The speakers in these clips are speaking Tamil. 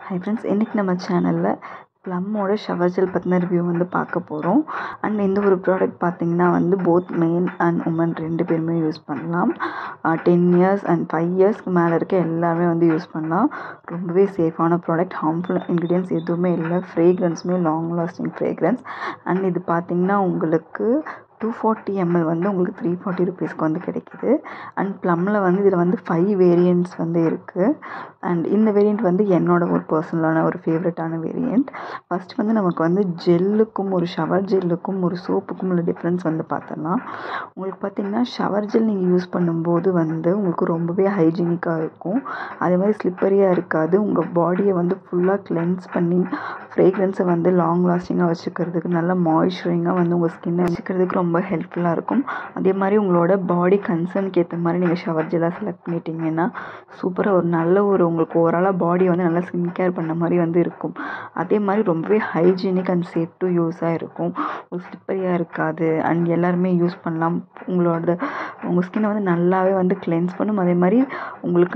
ஹை ஃப்ரெண்ட்ஸ் இன்றைக்கி நம்ம சேனலில் ப்ளம்மோட ஷவர் ஜெல் பற்றின ரிவ்யூ வந்து பார்க்க போகிறோம் அண்ட் இந்த ஒரு ப்ராடக்ட் பார்த்திங்கன்னா வந்து போத் மென் அண்ட் உமன் ரெண்டு பேருமே யூஸ் பண்ணலாம் டென் இயர்ஸ் அண்ட் ஃபைவ் இயர்ஸ்க்கு மேலே இருக்க எல்லாருமே வந்து யூஸ் பண்ணலாம் ரொம்பவே சேஃபான ப்ராடக்ட் ஹார்ம்ஃபுல் இன்க்ரீடியன்ஸ் எதுவுமே இல்லை ஃப்ரேக்ரன்ஸுமே லாங் லாஸ்டிங் ஃப்ரேக்ரன்ஸ் அண்ட் இது பார்த்திங்கன்னா உங்களுக்கு டூ ஃபார்ட்டி எம்எல் வந்து உங்களுக்கு த்ரீ ஃபார்ட்டி ருபீஸ்க்கு வந்து கிடைக்கிது அண்ட் ப்ளம்மில் வந்து இதில் வந்து ஃபைவ் வேரியண்ட்ஸ் வந்து இருக்குது அண்ட் இந்த வேரியண்ட் வந்து என்னோட ஒரு பர்சனலான ஒரு ஃபேவரட்டான வேரியண்ட் ஃபஸ்ட் வந்து நமக்கு வந்து ஜெல்லுக்கும் ஒரு ஷவர் ஜெல்லுக்கும் ஒரு சோப்புக்கும் உள்ள டிஃப்ரென்ஸ் வந்து பார்த்தோன்னா உங்களுக்கு பார்த்திங்கன்னா ஷவர் ஜெல் நீங்கள் யூஸ் பண்ணும்போது வந்து உங்களுக்கு ரொம்பவே ஹைஜீனிக்காக இருக்கும் அதே மாதிரி ஸ்லிப்பரியாக இருக்காது உங்கள் பாடியை வந்து ஃபுல்லாக கிளென்ஸ் பண்ணி ஃப்ரேக்ரன்ஸை வந்து லாங் லாஸ்டிங்காக வச்சுக்கிறதுக்கு நல்ல மாய்ஸ்சரிங்காக வந்து உங்கள் ஸ்கின்னை வச்சுக்கிறதுக்கு ரொம்ப ஹெல்ப்ஃபுல்லாக இருக்கும் அதே மாதிரி உங்களோட பாடி கன்சர்னுக்கு ஏற்ற மாதிரி நீங்கள் ஷவர் ஜெல்லாக செலக்ட் பண்ணிட்டீங்கன்னா சூப்பராக ஒரு நல்ல ஒரு உங்களுக்கு ஓவராலாக பாடி வந்து நல்லா ஸ்கின் கேர் பண்ண மாதிரி வந்து இருக்கும் அதே மாதிரி ரொம்பவே ஹைஜீனிக் அண்ட் சேஃப் டு யூஸாக இருக்கும் ஒரு ஸ்லிப்பரியாக இருக்காது அண்ட் எல்லாருமே யூஸ் பண்ணலாம் உங்களோட உங்கள் ஸ்கின்னை வந்து நல்லாவே வந்து கிளென்ஸ் பண்ணும் அதே மாதிரி உங்களுக்கு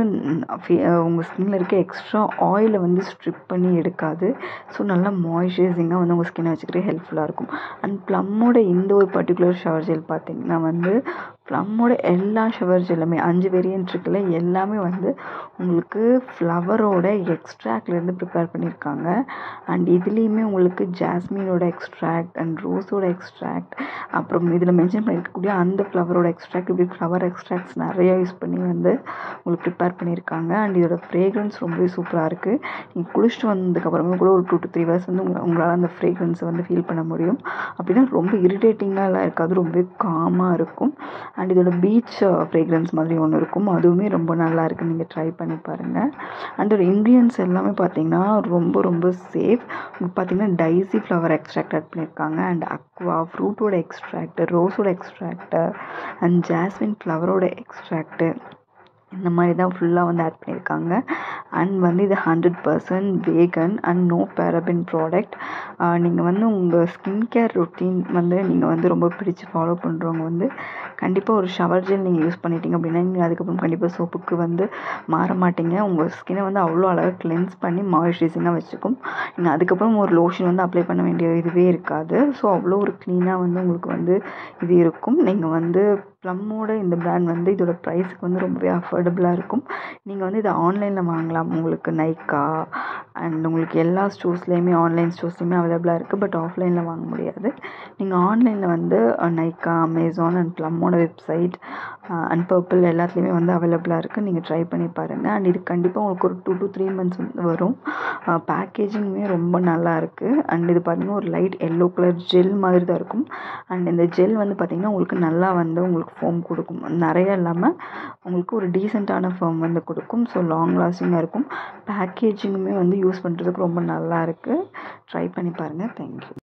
உங்கள் ஸ்கின்னில் இருக்க எக்ஸ்ட்ரா ஆயிலை வந்து ஸ்ட்ரிப் பண்ணி எடுக்காது ஸோ நல்லா மாய்ஸ்சரைசிங்காக வந்து உங்கள் ஸ்கின்னை வச்சுக்கிட்டு ஹெல்ப்ஃபுல்லாக இருக்கும் அண்ட் ப்ளம்மோட இந்த ஒரு பர்டிகுலர் ஷவர் ஜெல் பார்த்திங்கன்னா வந்து ப்ளம்மோட எல்லா ஷவர் ஜெல்லுமே அஞ்சு வேரியன்ட் இருக்குல்ல எல்லாமே வந்து உங்களுக்கு ஃப்ளவரோட எக்ஸ்ட்ராக்ட்லேருந்து ப்ரிப்பேர் பண்ணியிருக்காங்க அண்ட் இதுலேயுமே உங்களுக்கு ஜாஸ்மினோட எக்ஸ்ட்ராக்ட் அண்ட் ரோஸோட எக்ஸ்ட்ராக்ட் அப்புறம் இதில் மென்ஷன் பண்ணியிருக்கக்கூடிய அந்த ஃப்ளவரோட எக்ஸ்ட்ராக்ட் இப்படி ஃப்ளவர் எக்ஸ்ட்ராக்ட்ஸ் நிறையா யூஸ் பண்ணி வந்து உங்களுக்கு ப்ரிப்பேர் பண்ணியிருக்காங்க அண்ட் இதோட ஃப்ரேக்ரன்ஸ் ரொம்பவே சூப்பராக இருக்குது நீங்கள் குளிச்சுட்டு வந்ததுக்கப்புறமா கூட ஒரு டூ டு த்ரீ ஹவர்ஸ் வந்து உங்களை உங்களால் அந்த ஃப்ரேக்ரன்ஸை வந்து ஃபீல் பண்ண முடியும் அப்படின்னா ரொம்ப இரிட்டேட்டிங்காகலாம் இருக்காது ரொம்பவே காமாக இருக்கும் அண்ட் இதோட பீச் ஃப்ரேக்ரன்ஸ் மாதிரி ஒன்று இருக்கும் அதுவுமே ரொம்ப நல்லா இருக்குது நீங்கள் ட்ரை பண்ணி பாருங்கள் அண்ட் ஒரு இன்க்ரீடியன்ஸ் எல்லாமே பார்த்தீங்கன்னா ரொம்ப ரொம்ப சேஃப் பார்த்தீங்கன்னா டைசி ஃப்ளவர் எக்ஸ்ட்ராக்ட் ஆட் பண்ணியிருக்காங்க அண்ட் அக்வா ஃப்ரூட்டோட எக்ஸ்ட்ராக்ட் ரோஸோட எக்ஸ்ட்ராக்ட் அண்ட் ஜாஸ்மின் ஃப்ளவரோட எக்ஸ்ட்ராக்ட்டு இந்த மாதிரி தான் ஃபுல்லாக வந்து ஆட் பண்ணியிருக்காங்க அண்ட் வந்து இது hundred percent vegan and no paraben product நீங்கள் வந்து உங்கள் ஸ்கின் கேர் ரொட்டீன் வந்து நீங்கள் வந்து ரொம்ப பிடிச்சி ஃபாலோ பண்ணுறவங்க வந்து கண்டிப்பாக ஒரு ஷவர் ஜெல் நீங்கள் யூஸ் பண்ணிட்டீங்க அப்படின்னா நீங்கள் அதுக்கப்புறம் கண்டிப்பாக சோப்புக்கு வந்து மாற மாட்டீங்க உங்கள் ஸ்கின்னை வந்து அவ்வளோ அழகாக கிளென்ஸ் பண்ணி மாய்ஸ்சரைசிங்காக வச்சுக்கும் நீங்கள் அதுக்கப்புறம் ஒரு லோஷன் வந்து அப்ளை பண்ண வேண்டிய இதுவே இருக்காது ஸோ அவ்வளோ ஒரு க்ளீனாக வந்து உங்களுக்கு வந்து இது இருக்கும் நீங்கள் வந்து ப்ளம்மோட இந்த ப்ராண்ட் வந்து இதோட ப்ரைஸுக்கு வந்து ரொம்பவே அஃபோர்டபுளாக இருக்கும் நீங்கள் வந்து இதை ஆன்லைனில் வாங்கலாம் உங்களுக்கு நைக்கா அண்ட் உங்களுக்கு எல்லா ஸ்டோர்ஸ்லேயுமே ஆன்லைன் ஸ்டோர்ஸ்லேயுமே அவைலபிளாக இருக்குது பட் ஆஃப்லைனில் வாங்க முடியாது நீங்கள் ஆன்லைனில் வந்து நைக்கா அமேசான் அண்ட் ப்ளம்மோட வெப்சைட் அண்ட் பர்பிள் எல்லாத்துலேயுமே வந்து அவைலபிளாக இருக்குது நீங்கள் ட்ரை பண்ணி பாருங்கள் அண்ட் இது கண்டிப்பாக உங்களுக்கு ஒரு டூ டு த்ரீ மந்த்ஸ் வந்து வரும் பேக்கேஜிங்குமே ரொம்ப நல்லா இருக்குது அண்ட் இது பார்த்திங்கன்னா ஒரு லைட் எல்லோ கலர் ஜெல் மாதிரி தான் இருக்கும் அண்ட் இந்த ஜெல் வந்து பார்த்திங்கன்னா உங்களுக்கு நல்லா வந்து உங்களுக்கு ஃபோம் கொடுக்கும் நிறைய இல்லாமல் உங்களுக்கு ஒரு டீசெண்டான ஃபோம் வந்து கொடுக்கும் ஸோ லாங் லாஸ்டிங்காக இருக்கும் பேக்கேஜிங்குமே வந்து யூஸ் பண்ணுறதுக்கு ரொம்ப நல்லா இருக்குது ட்ரை பண்ணி பாருங்கள் தேங்க்யூ